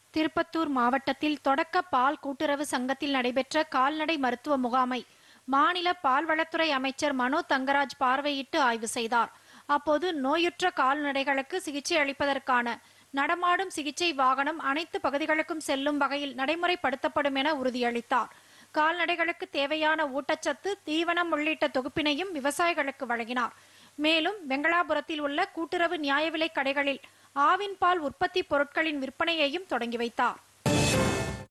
திருப்பத்தூர் மாவட்டத்தில் தொடக்க பால் கூட்டுறவு சங்கத்தில் நடைபெற்ற கால்நடை மருத்துவ முகாமை மாநில பால்வளத்துறை அமைச்சர் மனோ தங்கராஜ் பார்வையிட்டு ஆய்வு செய்தார் அப்போது நோயுற்ற கால்நடைகளுக்கு சிகிச்சை அளிப்பதற்கான நடமாடும் சிகிச்சை வாகனம் அனைத்து பகுதிகளுக்கும் செல்லும் வகையில் நடைமுறைப்படுத்தப்படும் என உறுதியளித்தார் கால்நடைகளுக்கு தேவையான ஊட்டச்சத்து தீவனம் உள்ளிட்ட தொகுப்பினையும் விவசாயிகளுக்கு வழங்கினார் மேலும் வெங்கடாபுரத்தில் உள்ள கூட்டுறவு நியாய விலைக் கடைகளில் ஆவின் பால் உற்பத்தி பொருட்களின் விற்பனையையும் தொடங்கி வைத்தார்